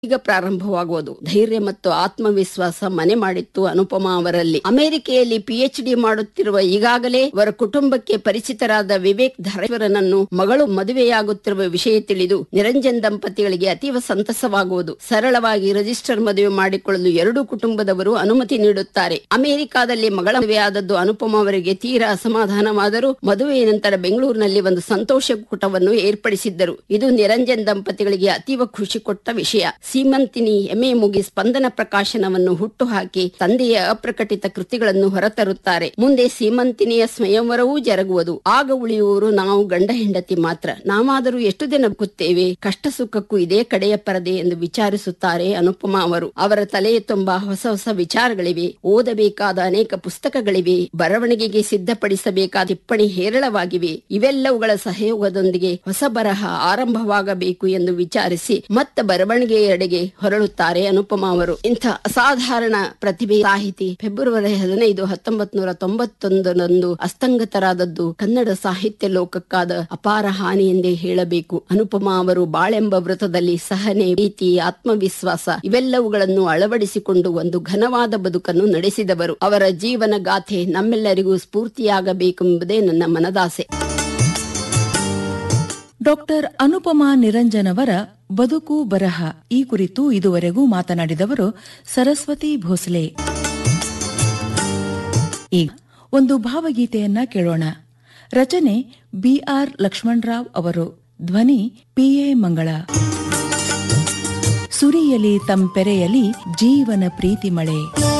ಈಗ ಪ್ರಾರಂಭವಾಗುವುದು ಧೈರ್ಯ ಮತ್ತು ಆತ್ಮವಿಶ್ವಾಸ ಮನೆ ಮಾಡಿತ್ತು ಅನುಪಮಾ ಅವರಲ್ಲಿ ಅಮೆರಿಕೆಯಲ್ಲಿ ಪಿಎಚ್ ಡಿ ಮಾಡುತ್ತಿರುವ ಈಗಾಗಲೇ ಅವರ ಕುಟುಂಬಕ್ಕೆ ಪರಿಚಿತರಾದ ವಿವೇಕ್ ಧರೇಶ್ವರನನ್ನು ಮಗಳು ಮದುವೆಯಾಗುತ್ತಿರುವ ವಿಷಯ ತಿಳಿದು ನಿರಂಜನ್ ದಂಪತಿಗಳಿಗೆ ಅತೀವ ಸಂತಸವಾಗುವುದು ಸರಳವಾಗಿ ರಿಜಿಸ್ಟರ್ ಮದುವೆ ಮಾಡಿಕೊಳ್ಳಲು ಎರಡೂ ಕುಟುಂಬದವರು ಅನುಮತಿ ನೀಡುತ್ತಾರೆ ಅಮೆರಿಕಾದಲ್ಲಿ ಮಗಳ ಮದುವೆಯಾದದ್ದು ಅನುಪಮ ಅವರಿಗೆ ತೀರಾ ಅಸಮಾಧಾನವಾದರೂ ಮದುವೆಯ ನಂತರ ಬೆಂಗಳೂರಿನಲ್ಲಿ ಒಂದು ಸಂತೋಷ ಕೂಟವನ್ನು ಏರ್ಪಡಿಸಿದ್ದರು ಇದು ನಿರಂಜನ್ ದಂಪತಿಗಳಿಗೆ ಅತೀವ ಖುಷಿ ಕೊಟ್ಟ ವಿಷಯ ಸೀಮಂತಿನಿ ಎಮೆ ಮುಗಿ ಸ್ಪಂದನ ಪ್ರಕಾಶನವನ್ನು ಹುಟ್ಟುಹಾಕಿ ತಂದೆಯ ಅಪ್ರಕಟಿತ ಕೃತಿಗಳನ್ನು ಹೊರತರುತ್ತಾರೆ ಮುಂದೆ ಸೀಮಂತಿನಿಯ ಸ್ವಯಂವರವೂ ಜರುಗುವುದು ಆಗ ಉಳಿಯುವವರು ನಾವು ಗಂಡ ಹೆಂಡತಿ ಮಾತ್ರ ನಾವಾದರೂ ಎಷ್ಟು ದಿನ ಬದುಕುತ್ತೇವೆ ಕಷ್ಟ ಸುಖಕ್ಕೂ ಇದೇ ಕಡೆಯ ಪರದೆ ಎಂದು ವಿಚಾರಿಸುತ್ತಾರೆ ಅನುಪಮಾ ಅವರು ಅವರ ತಲೆಯ ತುಂಬಾ ಹೊಸ ಹೊಸ ವಿಚಾರಗಳಿವೆ ಓದಬೇಕಾದ ಅನೇಕ ಪುಸ್ತಕಗಳಿವೆ ಬರವಣಿಗೆಗೆ ಸಿದ್ಧಪಡಿಸಬೇಕಾದ ಟಿಪ್ಪಣಿ ಹೇರಳವಾಗಿವೆ ಇವೆಲ್ಲವುಗಳ ಸಹಯೋಗದೊಂದಿಗೆ ಹೊಸ ಬರಹ ಆರಂಭವಾಗಬೇಕು ಎಂದು ವಿಚಾರಿಸಿ ಮತ್ತ ಬರವಣಿಗೆಯೆಡೆಗೆ ಹೊರಳುತ್ತಾರೆ ಅನುಪಮಾ ಅವರು ಇಂಥ ಅಸಾಧಾರಣ ಪ್ರತಿಭೆ ಸಾಹಿತಿ ಫೆಬ್ರವರಿ ಹದಿನೈದು ಹತ್ತೊಂಬತ್ ನೂರ ತೊಂಬತ್ತೊಂದರಂದು ಅಸ್ತಂಗತರಾದದ್ದು ಕನ್ನಡ ಸಾಹಿತ್ಯ ಲೋಕಕ್ಕಾದ ಅಪಾರ ಹಾನಿ ಎಂದೇ ಹೇಳಬೇಕು ಅನುಪಮಾ ಅವರು ಬಾಳೆಂಬ ವೃತ್ತದಲ್ಲಿ ಸಹನೆ ಪ್ರೀತಿ ಆತ್ಮವಿಶ್ವಾಸ ಇವೆಲ್ಲವುಗಳನ್ನು ಅಳವಡಿಸಿಕೊಂಡು ಒಂದು ಘನವಾದ ಬದುಕನ್ನು ನಡೆಸಿದವರು ಅವರ ಜೀವನ ಗಾಥೆ ನಮ್ಮೆಲ್ಲರಿಗೂ ಸ್ಫೂರ್ತಿಯಾಗಬೇಕೆಂಬುದೇ ನನ್ನ ಮನದಾಸೆ ಡಾಕ್ಟರ್ ಅನುಪಮಾ ನಿರಂಜನ್ ಅವರ ಬದುಕು ಬರಹ ಈ ಕುರಿತು ಇದುವರೆಗೂ ಮಾತನಾಡಿದವರು ಸರಸ್ವತಿ ಭೋಸಲೆ ಈಗ ಒಂದು ಭಾವಗೀತೆಯನ್ನ ಕೇಳೋಣ ರಚನೆ ಬಿಆರ್ ಲಕ್ಷ್ಮಣರಾವ್ ಅವರು ಧ್ವನಿ ಪಿಎ ಮಂಗಳ ಸುರಿಯಲಿ ತಂಪೆರೆಯಲಿ ಜೀವನ ಪ್ರೀತಿ ಮಳೆ